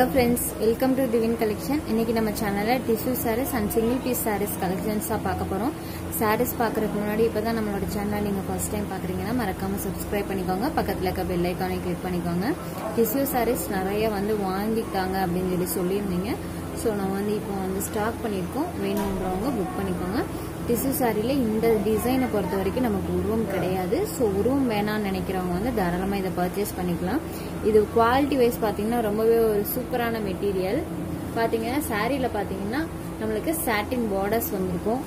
hello friends welcome to twin collection இன்னைக்கு நம்ம சேனலில் tissue sarees and single piece sarees கலெக்ஷன்ஸாக பார்க்க போகிறோம் சாரீஸ் பார்க்குறதுக்கு முன்னாடி இப்போ தான் நம்மளோட சேனலை நீங்கள் ஃபர்ஸ்ட் டைம் பார்க்குறீங்கன்னா மறக்காமல் சப்ஸ்கிரைப் பண்ணிக்கோங்க பக்கத்தில் இருக்க பெல் ஐக்கானை கிளிக் பண்ணிக்கோங்க டிஷ்யூ சாரீஸ் நிறைய வந்து வாங்கிட்டாங்க அப்படின்னு சொல்லி சொல்லியிருந்தீங்க ஸோ நான் வந்து இப்போ வந்து ஸ்டாக் பண்ணியிருக்கோம் வேணுன்றவங்க புக் பண்ணிக்கோங்க டிஷ்யூ சாரியில் இந்த டிசைனை பொறுத்த வரைக்கும் நமக்கு உருவம் கிடையாது ஸோ உருவம் வேணாம்னு நினைக்கிறவங்க வந்து தாராளமாக இதை பர்ச்சேஸ் பண்ணிக்கலாம் இது குவாலிட்டி வைஸ் பார்த்தீங்கன்னா ரொம்பவே ஒரு சூப்பரான மெட்டீரியல் பார்த்தீங்கன்னா சாரியில் பார்த்தீங்கன்னா நம்மளுக்கு சாட்டின் பார்டர்ஸ் வந்திருக்கும்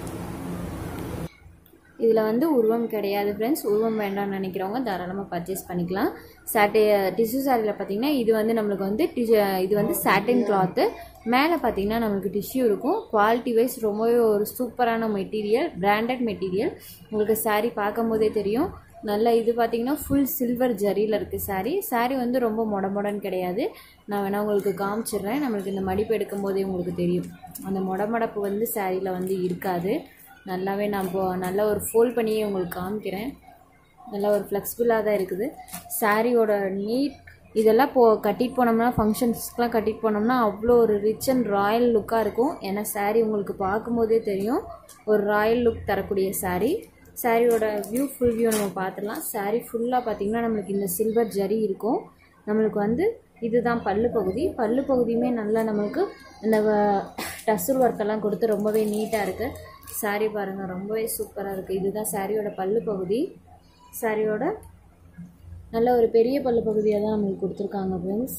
இதில் வந்து உருவம் கிடையாது ஃப்ரெண்ட்ஸ் உருவம் வேண்டாம்னு நினைக்கிறவங்க தாராளமாக பர்ச்சேஸ் பண்ணிக்கலாம் சாட்டே டிஷ்யூ சாரியில் பார்த்தீங்கன்னா இது வந்து நம்மளுக்கு வந்து டிஷ்யூ இது வந்து சாட்டின் கிளாத்து மேலே பார்த்தீங்கன்னா நம்மளுக்கு டிஷ்யூ இருக்கும் குவாலிட்டி வைஸ் ரொம்பவே ஒரு சூப்பரான மெட்டீரியல் பிராண்டட் மெட்டீரியல் உங்களுக்கு சாரீ பார்க்கும் போதே தெரியும் நல்ல இது பார்த்தீங்கன்னா ஃபுல் சில்வர் ஜரியில் இருக்குது சாரீ சாரீ வந்து ரொம்ப மொட மொடன்னு கிடையாது நான் வேணால் உங்களுக்கு காமிச்சிடுறேன் நம்மளுக்கு இந்த மடிப்பு எடுக்கும் போதே உங்களுக்கு தெரியும் அந்த மொட மடப்பு வந்து சாரியில் வந்து இருக்காது நல்லாவே நான் இப்போ நல்லா ஒரு ஃபோல்ட் பண்ணியே உங்களுக்கு காமிக்கிறேன் நல்லா ஒரு ஃப்ளெக்சிபிளாக தான் இருக்குது சாரியோட நீட் இதெல்லாம் போ கட்டிட்டு போனோம்னா ஃபங்க்ஷன்ஸ்க்கெலாம் கட்டிட்டு போனோம்னா அவ்வளோ ஒரு ரிச் அண்ட் ராயல் லுக்காக இருக்கும் ஏன்னா சாரீ உங்களுக்கு பார்க்கும்போதே தெரியும் ஒரு ராயல் லுக் தரக்கூடிய சாரீ சாரியோட வியூ ஃபுல் வியூ நம்ம பார்த்துடலாம் சாரீ ஃபுல்லாக பார்த்திங்கன்னா நம்மளுக்கு இந்த சில்வர் ஜரி இருக்கும் நம்மளுக்கு வந்து இதுதான் பல்லு பகுதி பல்லு பகுதியுமே நல்லா நம்மளுக்கு இந்த டசல் ஒர்க்கெல்லாம் கொடுத்து ரொம்பவே நீட்டாக இருக்குது சாரீ பாருங்கள் ரொம்பவே சூப்பராக இருக்குது இதுதான் சாரியோட பல்லு பகுதி சாரியோட நல்ல ஒரு பெரிய பல்லு பகுதியாக தான் நம்மளுக்கு கொடுத்துருக்காங்க ஃப்ரெண்ட்ஸ்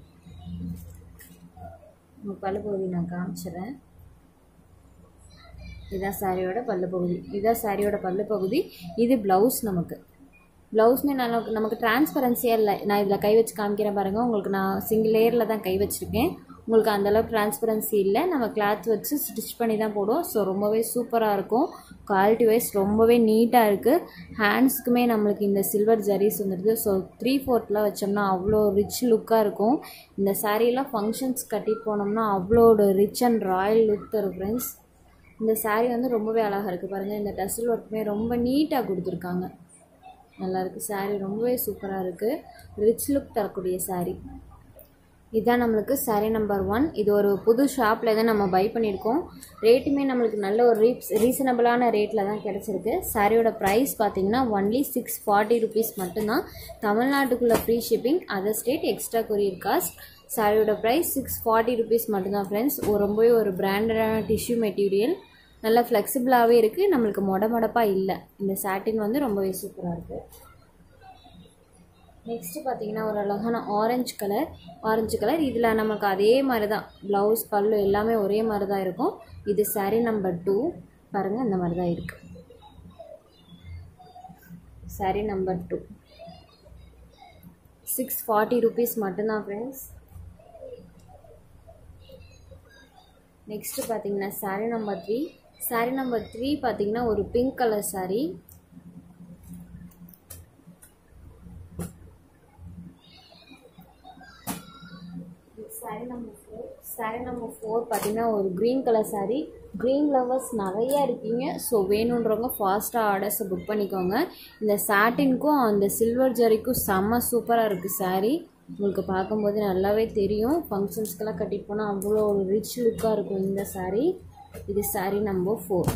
உங்கள் பல்லு பகுதி நான் காமிச்சிடுறேன் இதுதான் சாரியோட பல்லு பகுதி இதுதான் சாரியோட பல்லு பகுதி இது ப்ளவுஸ் நமக்கு ப்ளவுஸ்மே நல்லா நமக்கு டிரான்ஸ்பரன்சியாக இல்லை நான் இதில் கை வச்சு காமிக்கிறேன் பாருங்கள் உங்களுக்கு நான் சிங்கிள் லேயரில் தான் கை வச்சுருக்கேன் உங்களுக்கு அந்தளவுக்கு டிரான்ஸ்பரன்சி இல்லை நம்ம கிளாத் வச்சு ஸ்டிச் பண்ணி தான் போடுவோம் ஸோ ரொம்பவே சூப்பராக இருக்கும் குவாலிட்டி வைஸ் ரொம்பவே நீட்டாக இருக்குது ஹேண்ட்ஸுக்குமே நம்மளுக்கு இந்த சில்வர் ஜரீஸ் வந்துடுது ஸோ த்ரீ ஃபோர்த்தில் வச்சோம்னா அவ்வளோ ரிச் லுக்காக இருக்கும் இந்த சாரீலாம் ஃபங்க்ஷன்ஸ் கட்டிட்டு போனோம்னா அவ்வளோ ரிச் அண்ட் ராயல் லுக் தரும் ஃப்ரெண்ட்ஸ் இந்த சாரீ வந்து ரொம்பவே அழகாக இருக்குது பாருங்கள் இந்த டசில் ஒர்க்குமே ரொம்ப நீட்டாக கொடுத்துருக்காங்க நல்லாயிருக்கு சாரீ ரொம்பவே சூப்பராக இருக்குது ரிச் லுக் தரக்கூடிய சாரீ இதுதான் நம்மளுக்கு சாரீ நம்பர் ஒன் இது ஒரு புது ஷாப்பில் தான் நம்ம பை பண்ணியிருக்கோம் ரேட்டுமே நம்மளுக்கு நல்ல ஒரு ரீப்ஸ் ரீசனபிளான ரேட்டில் தான் கிடச்சிருக்கு சாரியோட ப்ரைஸ் பார்த்தீங்கன்னா ஒன்லி சிக்ஸ் ஃபார்ட்டி ருபீஸ் மட்டும்தான் தமிழ்நாட்டுக்குள்ளே free shipping other state extra courier cost சாரியோட ப்ரைஸ் சிக்ஸ் ஃபார்ட்டி ருபீஸ் மட்டும்தான் ஃப்ரெண்ட்ஸ் ரொம்பவே ஒரு பிராண்டடான டிஷ்யூ மெட்டீரியல் நல்லா ஃப்ளெக்சிபிளாகவே இருக்குது நம்மளுக்கு மொட மொடப்பாக இல்லை இந்த சாட்டின் வந்து ரொம்பவே சூப்பராக இருக்குது நெக்ஸ்ட்டு பார்த்தீங்கன்னா ஒரு அழகான ஆரஞ்சு கலர் ஆரஞ்சு கலர் இதில் நமக்கு அதே மாதிரி தான் ப்ளவுஸ் பல்லு எல்லாமே ஒரே மாதிரி தான் இருக்கும் இது சாரீ நம்பர் டூ பாருங்கள் இந்த மாதிரி தான் இருக்குது saree number two six forty rupees மட்டும்தான் ஃப்ரெண்ட்ஸ் நெக்ஸ்ட்டு பார்த்தீங்கன்னா saree number three saree number three பார்த்தீங்கன்னா ஒரு pink colour saree saree number four saree number four பார்த்தீங்கன்னா ஒரு green colour saree green lovers நிறையா இருக்கீங்க ஸோ வேணுன்றவங்க ஃபாஸ்ட்டாக ஆர்டர்ஸை புக் பண்ணிக்கோங்க இந்த சாட்டினுக்கும் அந்த சில்வர் ஜரிக்கும் செம்ம சூப்பராக இருக்குது சாரீ உங்களுக்கு பார்க்கும்போது நல்லாவே தெரியும் ஃபங்க்ஷன்ஸ்க்கெல்லாம் கட்டிட்டு போனால் அவ்வளோ ஒரு ரிச் லுக்காக இருக்கும் இந்த சாரீ இது சாரீ நம்பர் ஃபோர்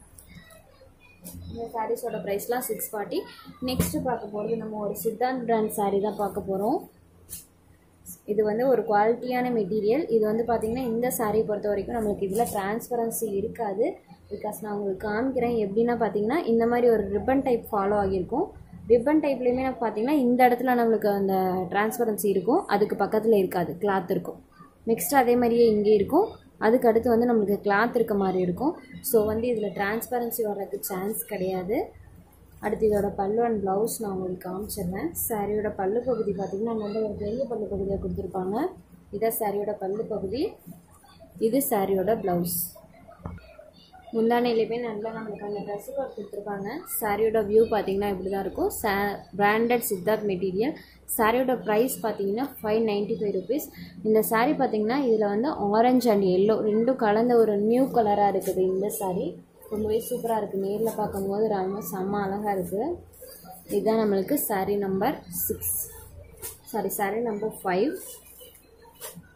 இந்த சாரீஸோட ப்ரைஸ்லாம் சிக்ஸ் ஃபார்ட்டி நெக்ஸ்ட்டு பார்க்க போகிறது நம்ம ஒரு சித்தாந்த் பிராண்ட் சாரீ தான் பார்க்க போகிறோம் இது வந்து ஒரு குவாலிட்டியான மெட்டீரியல் இது வந்து பார்த்திங்கன்னா இந்த சாரீ பொறுத்த வரைக்கும் நம்மளுக்கு இதில் டிரான்ஸ்பரன்சி இருக்காது பிகாஸ் நான் உங்களுக்கு காமிக்கிறேன் எப்படின்னா பார்த்தீங்கன்னா இந்த மாதிரி ஒரு ரிப்பன் டைப் ஃபாலோ ஆகியிருக்கும் ரிப்பன் டைப்லேயுமே நான் பார்த்தீங்கன்னா இந்த இடத்துல நம்மளுக்கு அந்த டிரான்ஸ்பரன்சி இருக்கும் அதுக்கு பக்கத்தில் இருக்காது கிளாத் இருக்கும் நெக்ஸ்ட் அதே மாதிரியே இங்கே இருக்கும் அதுக்கு அடுத்து வந்து நம்மளுக்கு கிளாத் இருக்க மாதிரி இருக்கும் ஸோ வந்து இதில் டிரான்ஸ்பரன்சி வர்றதுக்கு சான்ஸ் கிடையாது அடுத்து இதோட பல்லு அண்ட் ப்ளவுஸ் நான் உங்களுக்கு காமிச்சிடுறேன் சாரியோட பல்லு பகுதி பார்த்திங்கன்னா நல்ல ஒரு பெரிய பல்லு பகுதியாக கொடுத்துருப்பாங்க இதான் சாரியோட பல்லு பகுதி இது சாரியோட ப்ளவுஸ் முந்தானையிலையுமே நல்லா நம்மளுக்கு அந்த ட்ரெஸ் ஒர்க் கொடுத்துருப்பாங்க சாரியோட வியூ பார்த்தீங்கன்னா இப்படி தான் இருக்கும் சா பிராண்டட் சித்தார்த் மெட்டீரியல் சாரியோட ப்ரைஸ் பார்த்தீங்கன்னா ஃபைவ் நைன்ட்டி ஃபைவ் ருபீஸ் இந்த சாரீ பார்த்தீங்கன்னா இதில் வந்து ஆரஞ்ச் அண்ட் எல்லோ ரெண்டும் கலந்த ஒரு நியூ கலராக இருக்குது இந்த சாரீ ரொம்பவே சூப்பராக இருக்குது நேரில் பார்க்கும்போது ரொம்ப செம்ம அழகாக இருக்குது இதுதான் நம்மளுக்கு saree number six saree saree number five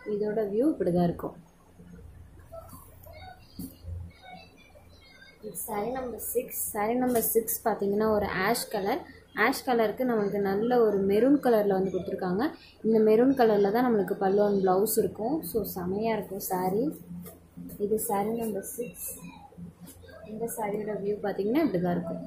இதோட வியூ இப்படி தான் இருக்கும் saree number six saree number six பார்த்தீங்கன்னா ஒரு ஆஷ் கலர் ஆஷ் கலருக்கு நம்மளுக்கு நல்ல ஒரு மெரூன் கலரில் வந்து கொடுத்துருக்காங்க இந்த மெரூன் கலரில் தான் நம்மளுக்கு பல்லுவன் ப்ளவுஸ் இருக்கும் ஸோ செமையாக இருக்கும் சாரீ இது சாரி நம்பர் சிக்ஸ் இந்த சாரியோட வியூ பார்த்தீங்கன்னா இப்படி தான் இருக்கும்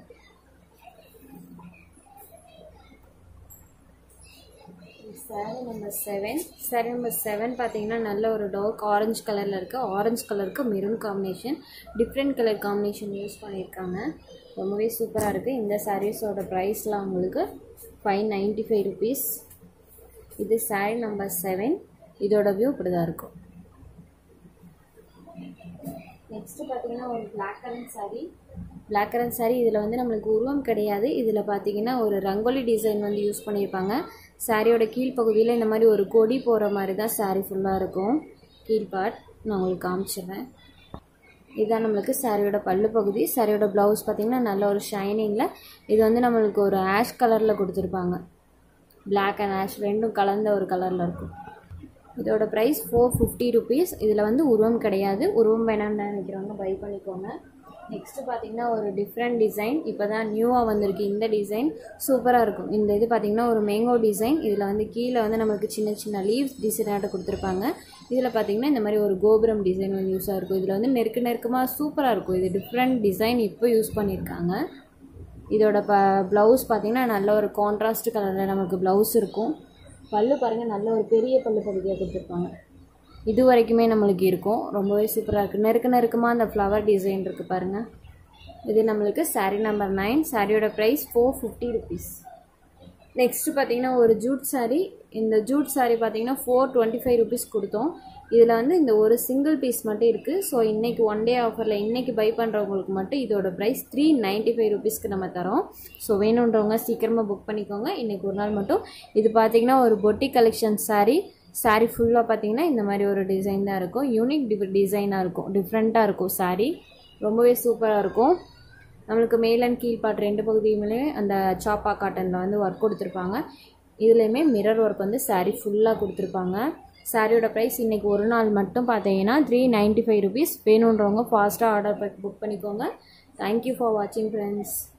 saree number seven saree number seven பார்த்தீங்கன்னா நல்ல ஒரு டார்க் ஆரஞ்சு கலரில் இருக்குது ஆரஞ்சு கலருக்கு maroon combination different colour combination use பண்ணியிருக்காங்க ரொம்பவே சூப்பராக இருக்குது இந்த சாரீஸோட ப்ரைஸ்லாம் உங்களுக்கு ஃபைவ் நைன்ட்டி ஃபைவ் ருபீஸ் இது சாரி நம்பர் செவன் இதோட வியூ இப்படி தான் இருக்கும் நெக்ஸ்ட்டு பார்த்தீங்கன்னா ஒரு black colour saree black colour saree இதில் வந்து நம்மளுக்கு உருவம் கிடையாது இதில் பார்த்தீங்கன்னா ஒரு ரங்கோலி டிசைன் வந்து யூஸ் பண்ணியிருப்பாங்க சாரியோட கீழ்ப்பகுதியில் இந்த மாதிரி ஒரு கொடி போகிற மாதிரி தான் சாரீ ஃபுல்லாக இருக்கும் கீழ்பாட் நான் உங்களுக்கு காமிச்சிடுறேன் இதுதான் நம்மளுக்கு சாரியோட பல்லு பகுதி சாரியோட ப்ளவுஸ் பார்த்திங்கன்னா நல்ல ஒரு ஷைனிங்கில் இது வந்து நம்மளுக்கு ஒரு ஆஷ் கலரில் கொடுத்துருப்பாங்க பிளாக் அண்ட் ஆஷ் ரெண்டும் கலந்த ஒரு கலரில் இருக்கும் இதோட ப்ரைஸ் ஃபோர் ஃபிஃப்டி ருபீஸ் இதில் வந்து உருவம் கிடையாது உருவம் வேணாம்னு நினைக்கிறவங்க பை பண்ணிக்கோங்க நெக்ஸ்ட்டு பார்த்தீங்கன்னா ஒரு டிஃப்ரெண்ட் டிசைன் இப்போ தான் நியூவாக வந்திருக்கு இந்த டிசைன் சூப்பராக இருக்கும் இந்த இது பார்த்திங்கன்னா ஒரு மேங்கோ டிசைன் இதில் வந்து கீழே வந்து நம்மளுக்கு சின்ன சின்ன லீவ்ஸ் டிசைனாட்ட கொடுத்துருப்பாங்க இதில் பார்த்திங்கன்னா இந்த மாதிரி ஒரு கோபுரம் டிசைன் வந்து யூஸாக இருக்கும் இதில் வந்து நெருக்க நெருக்கமாக சூப்பராக இருக்கும் இது டிஃப்ரெண்ட் டிசைன் இப்போ யூஸ் பண்ணியிருக்காங்க இதோட ப ப்ளவுஸ் பார்த்திங்கன்னா நல்ல ஒரு கான்ட்ராஸ்ட் கலரில் நமக்கு ப்ளவுஸ் இருக்கும் பல்லு பாருங்கள் நல்ல ஒரு பெரிய பல்லு பகுதியாக கொடுத்துருப்பாங்க இது வரைக்குமே நம்மளுக்கு இருக்கும் ரொம்பவே சூப்பராக இருக்குது நெருக்க நெருக்கமாக அந்த ஃப்ளவர் டிசைன் இருக்குது பாருங்கள் இது நம்மளுக்கு சாரீ நம்பர் நைன் சாரியோட price four fifty rupees next பார்த்தீங்கன்னா ஒரு ஜூட் சாரீ இந்த ஜூட் சாரீ பார்த்தீங்கன்னா ஃபோர் டுவெண்ட்டி ஃபைவ் ருபீஸ் கொடுத்தோம் இதில் வந்து இந்த ஒரு சிங்கிள் பீஸ் மட்டும் இருக்குது ஸோ இன்றைக்கி ஒன் டே ஆஃபரில் இன்றைக்கி பை பண்ணுறவங்களுக்கு மட்டும் இதோட ப்ரைஸ் த்ரீ நைன்ட்டி ஃபைவ் ருபீஸ்க்கு நம்ம தரோம் ஸோ வேணுன்றவங்க சீக்கிரமாக புக் பண்ணிக்கோங்க இன்றைக்கி ஒரு நாள் மட்டும் இது பார்த்தீங்கன்னா ஒரு பொட்டி கலெக்ஷன் சாரீ சாரீ ஃபுல்லாக பார்த்தீங்கன்னா இந்த மாதிரி ஒரு டிசைன் தான் இருக்கும் யூனிக் டி டிசைனாக இருக்கும் டிஃப்ரெண்ட்டாக இருக்கும் சாரீ ரொம்பவே சூப்பராக இருக்கும் நம்மளுக்கு மேல் அண்ட் கீழ்பாட் ரெண்டு பகுதியுமே அந்த சாப்பா காட்டனில் வந்து ஒர்க் கொடுத்துருப்பாங்க இதுலேயுமே மிரர் ஒர்க் வந்து சாரீ ஃபுல்லாக கொடுத்துருப்பாங்க சாரியோட ப்ரைஸ் இன்றைக்கி ஒரு நாள் மட்டும் பார்த்தீங்கன்னா த்ரீ நைன்ட்டி ஃபைவ் ருபீஸ் வேணுன்றவங்க ஃபாஸ்ட்டாக ஆர்டர் புக் பண்ணிக்கோங்க தேங்க்யூ ஃபார் வாட்சிங் ஃப்ரெண்ட்ஸ்